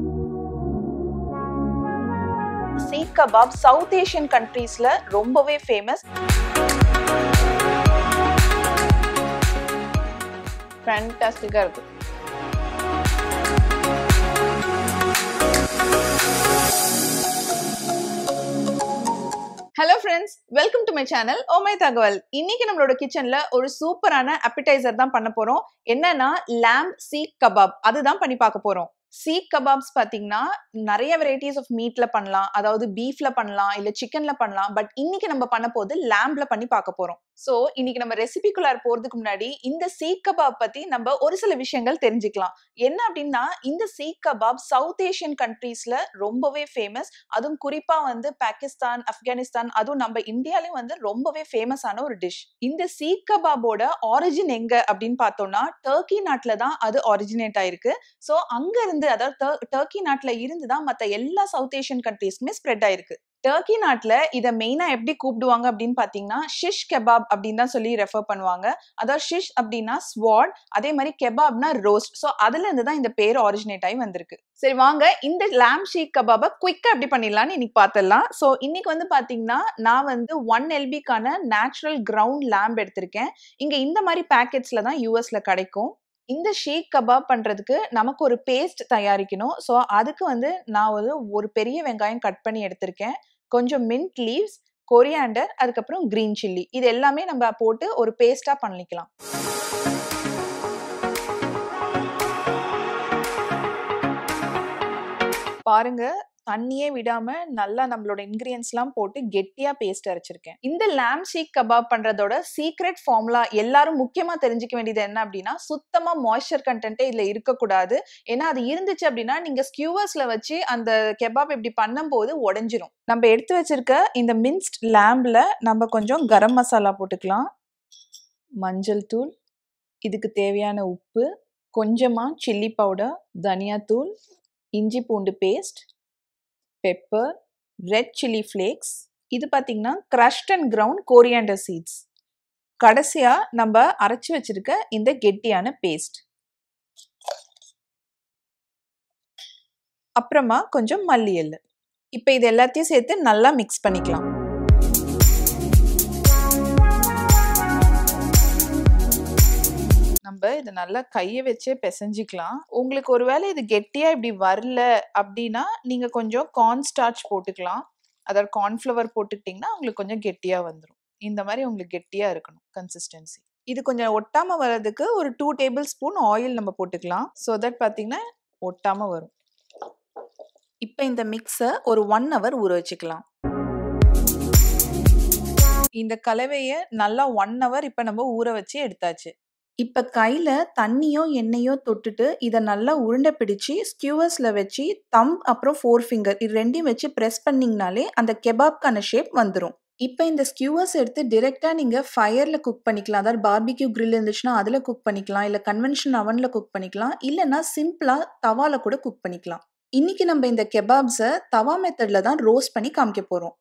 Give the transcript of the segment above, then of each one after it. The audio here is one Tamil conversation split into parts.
சீக் கபாப் சவுத் ஏஷியன் கண்ட்ரீஸ்ல ரொம்பவே ஃபேமஸ் ஃபேண்டாஸ்டிக்கா இருக்கு hello friends welcome to my channel ஓமை தகவல் இன்னைக்கு நம்மளோட கிச்சன்ல ஒரு சூப்பரான அப்பிடைசர் தான் பண்ண போறோம் என்னன்னா lamb சீக் கபாப் அதுதான் பண்ணி பார்க்க போறோம் சீக் கபாப்ஸ் பாத்தீங்கன்னா நிறைய வெரைட்டிஸ் ஆஃப் மீட்ல பண்ணலாம் அதாவது பீஃப்ல பண்ணலாம் இல்ல சிக்கன்ல பண்ணலாம் பட் இன்னைக்கு நம்ம பண்ண போது லேம்ப்ல பண்ணி பார்க்க போறோம் சோ இன்னைக்கு நம்ம ரெசிபிக்குள்ளார் போறதுக்கு முன்னாடி இந்த சீக் கபாப் பத்தி நம்ம ஒரு சில விஷயங்கள் தெரிஞ்சுக்கலாம் என்ன அப்படின்னா இந்த சீக் கபாப் சவுத் ஏஷியன் கண்ட்ரீஸ்ல ரொம்பவே ஃபேமஸ் அதுவும் குறிப்பா வந்து பாகிஸ்தான் ஆப்கானிஸ்தான் அதுவும் நம்ம இந்தியாலயும் வந்து ரொம்பவே ஃபேமஸான ஒரு டிஷ் இந்த சீக் கபாபோட ஆரிஜின் எங்க அப்படின்னு பார்த்தோம்னா டர்க்கி நாட்டுல தான் அது ஆரிஜினேட் ஆயிருக்கு ஸோ அங்க இருந்து அதாவது டர்- டர்க்கி நாட்டுல இருந்து தான் மத்த எல்லா சவுத் ஏஷியன் கண்ட்ரீஸ்க்குமே ஸ்ப்ரெட் ஆயிருக்கு டர்க்கி நாட்டுல இத மெயினா எப்படி கூப்பிடுவாங்க அப்படின்னு பாத்தீங்கன்னா ஷிஷ் கெபாப் அப்படின்னு தான் சொல்லி ரெஃபர் பண்ணுவாங்க அதாவது ஷிஷ் அப்படின்னா ஸ்வாட் அதே மாதிரி கெபாப்னா ரோஸ்ட் ஸோ அதுல இருந்து தான் இந்த பேர் ஆரிஜினேட் ஆகி வந்திருக்கு சரி வாங்க இந்த lamb ஷீக் கபாபை குயிக்கா எப்படி பண்ணிடலாம்னு இன்னைக்கு பார்த்துடலாம் ஸோ இன்னைக்கு வந்து பாத்தீங்கன்னா நான் வந்து ஒன் எல்பிக்கான நேச்சுரல் கிரவுண்ட் lamb எடுத்திருக்கேன் இங்க இந்த மாதிரி பேக்கெட்ஸ்ல தான் யூஎஸ்ல கிடைக்கும் இந்த ஷீக் கபாப் பண்றதுக்கு நமக்கு ஒரு பேஸ்ட் தயாரிக்கணும் ஸோ அதுக்கு வந்து நான் வந்து ஒரு பெரிய வெங்காயம் கட் பண்ணி எடுத்திருக்கேன் கொஞ்சம் மின்ட் லீவ்ஸ் கொரியாண்டர் அதுக்கப்புறம் கிரீன் சில்லி இது எல்லாமே நம்ம போட்டு ஒரு பேஸ்டா பண்ணிக்கலாம் பாருங்க தண்ணியே விடாம நல்லா நம்மளோட இன்கிரியன்ஸ்லாம் போட்டு கெட்டியா பேஸ்ட் அரைச்சிருக்கேன் இந்த lamb சீக் கபாப் பண்றதோட சீக்ரெட் ஃபார்முலா எல்லாரும் முக்கியமா தெரிஞ்சுக்க வேண்டியது என்ன அப்படின்னா சுத்தமா மாய்ஸ்சர் கண்டென்ட்டே இதுல இருக்கக்கூடாது ஏன்னா அது இருந்துச்சு அப்படின்னா நீங்க ஸ்கியூவர்ஸ்ல வச்சு அந்த கெபாப் இப்படி பண்ணும்போது உடைஞ்சிரும் நம்ம எடுத்து வச்சிருக்க இந்த மின்ஸ்ட் லேம்ப்ல நம்ம கொஞ்சம் கரம் மசாலா போட்டுக்கலாம் மஞ்சள் தூள் இதுக்கு தேவையான உப்பு கொஞ்சமா சில்லி பவுடர் தனியாத்தூள் இஞ்சி பூண்டு paste pepper red chilli flakes இது பார்த்தீங்கன்னா crushed and ground coriander seeds கடைசியா நம்ம அரைச்சு வச்சிருக்க இந்த கெட்டியான பேஸ்ட் அப்புறமா கொஞ்சம் மல்லி எள்ளு இப்போ இது எல்லாத்தையும் சேர்த்து நல்லா மிக்ஸ் பண்ணிக்கலாம் நம்ம இதை நல்லா கையை வச்சே பிசைஞ்சிக்கலாம் உங்களுக்கு ஒருவேளை இது கெட்டியா இப்படி வரல அப்படின்னா நீங்க கொஞ்சம் கார்ன் ஸ்டார்ச் போட்டுக்கலாம் அதாவது கார்ன்ஃப்ளவர் போட்டுக்கிட்டிங்கன்னா உங்களுக்கு கொஞ்சம் கெட்டியா வந்துடும் இந்த மாதிரி உங்களுக்கு கெட்டியா இருக்கணும் கன்சிஸ்டன்சி இது கொஞ்சம் ஒட்டாம வர்றதுக்கு ஒரு டூ டேபிள் ஸ்பூன் ஆயில் நம்ம போட்டுக்கலாம் ஸோ தட் பார்த்தீங்கன்னா ஒட்டாம வரும் இப்போ இந்த மிக்ஸை ஒரு ஒன் ஹவர் ஊற வச்சுக்கலாம் இந்த கலவையை நல்லா ஒன் ஹவர் இப்போ நம்ம ஊற வச்சு எடுத்தாச்சு இப்போ கையில் தண்ணியோ எண்ணெயோ தொட்டுட்டு இதை நல்லா உருண்டை பிடிச்சி ஸ்கியூவர்ஸில் வச்சு தம் அப்புறம் ஃபோர் ஃபிங்கர் இது ரெண்டையும் வச்சு ப்ரெஸ் பண்ணிங்கனாலே அந்த கெபாப்க்கான ஷேப் வந்துடும் இப்போ இந்த ஸ்கியூவர்ஸ் எடுத்து டிரெக்டாக நீங்கள் ஃபயரில் குக் பண்ணிக்கலாம் அதாவது பார்பிக்யூ grill இருந்துச்சுன்னா அதில் குக் பண்ணிக்கலாம் இல்லை கன்வென்ஷன் அவனில் குக் பண்ணிக்கலாம் இல்லைன்னா சிம்பிளாக தவால கூட குக் பண்ணிக்கலாம் இன்னைக்கு நம்ம இந்த கெபாப்ஸை தவா மெத்தடில் தான் ரோஸ்ட் பண்ணி காமிக்க போகிறோம்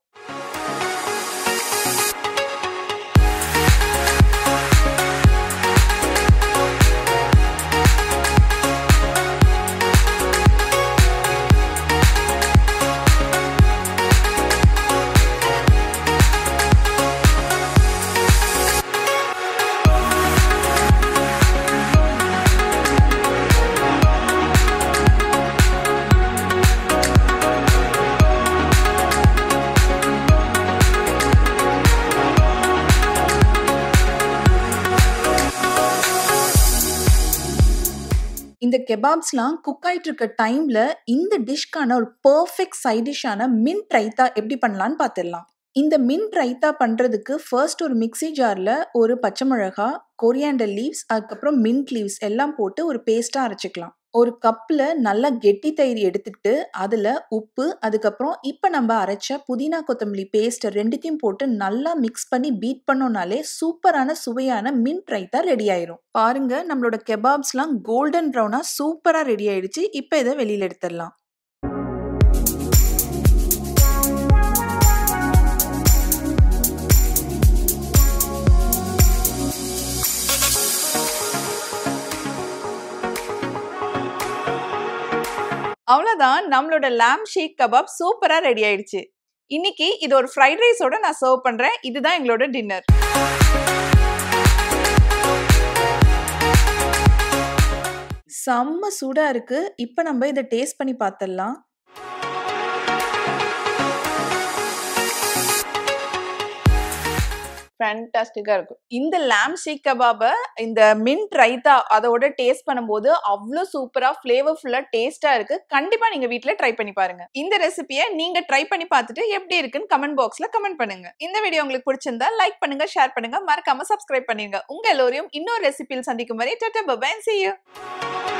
இந்த கெபாப்ஸ்லாம் குக் ஆயிட்டு இருக்க டைம்ல இந்த டிஷ்க்கான ஒரு பர்ஃபெக்ட் சைட் டிஷ்ஷான மின்ட் ரைத்தா எப்படி பண்ணலான்னு பார்த்துடலாம் இந்த மின்ட் ரைத்தா பண்றதுக்கு ஃபர்ஸ்ட் ஒரு மிக்ஸி ஜார்ல ஒரு பச்சை மிளகா கொரியாண்டர் லீவ்ஸ் அதுக்கப்புறம் மின்ட் லீவ்ஸ் எல்லாம் போட்டு ஒரு பேஸ்டா அரைச்சிக்கலாம் ஒரு கப்பில் நல்லா கெட்டி தயிர் எடுத்துக்கிட்டு அதில் உப்பு அதுக்கப்புறம் இப்போ நம்ம அரைச்ச புதினா கொத்தமல்லி பேஸ்ட் ரெண்டுத்தையும் போட்டு நல்லா மிக்ஸ் பண்ணி பீட் பண்ணோம்னாலே சூப்பரான சுவையான மின்ட் ரைத்தா ரெடி ஆயிரும் பாருங்க நம்மளோட கெபாப்ஸ்லாம் கோல்டன் ப்ரௌனாக சூப்பராக ரெடி ஆயிடுச்சு இப்போ இதை வெளியில் எடுத்துடலாம் அவ்வளவுதான் நம்மளோட lamb ஷீக் கபாப் சூப்பரா ரெடி ஆயிடுச்சு இன்னைக்கு இது ஒரு ஃப்ரைட் ரைஸோட நான் சர்வ் பண்றேன் இதுதான் எங்களோட டின்னர் செம்ம சூடா இருக்கு இப்ப நம்ம இதை டேஸ்ட் பண்ணி பார்த்துடலாம் ஃபேண்டாஸ்டிக்கா இருக்கும் இந்த lamb ஷீக் கபாப இந்த மின்ட் ரைத்தா அதோட டேஸ்ட் பண்ணும்போது அவ்வளோ சூப்பரா ஃபிளேவர்ஃபுல்லா டேஸ்டா இருக்கு கண்டிப்பா நீங்க வீட்ல ட்ரை பண்ணி பாருங்க இந்த ரெசிபியை நீங்க ட்ரை பண்ணி பார்த்துட்டு எப்படி இருக்குன்னு கமெண்ட் பாக்ஸ்ல கமெண்ட் பண்ணுங்க இந்த வீடியோ உங்களுக்கு பிடிச்சிருந்தா லைக் பண்ணுங்க ஷேர் பண்ணுங்க மறக்காம சப்ஸ்கிரைப் பண்ணுங்க உங்க எல்லோரையும் இன்னொரு ரெசிபியில் சந்திக்கும் வரை டட்டா பபாய் see you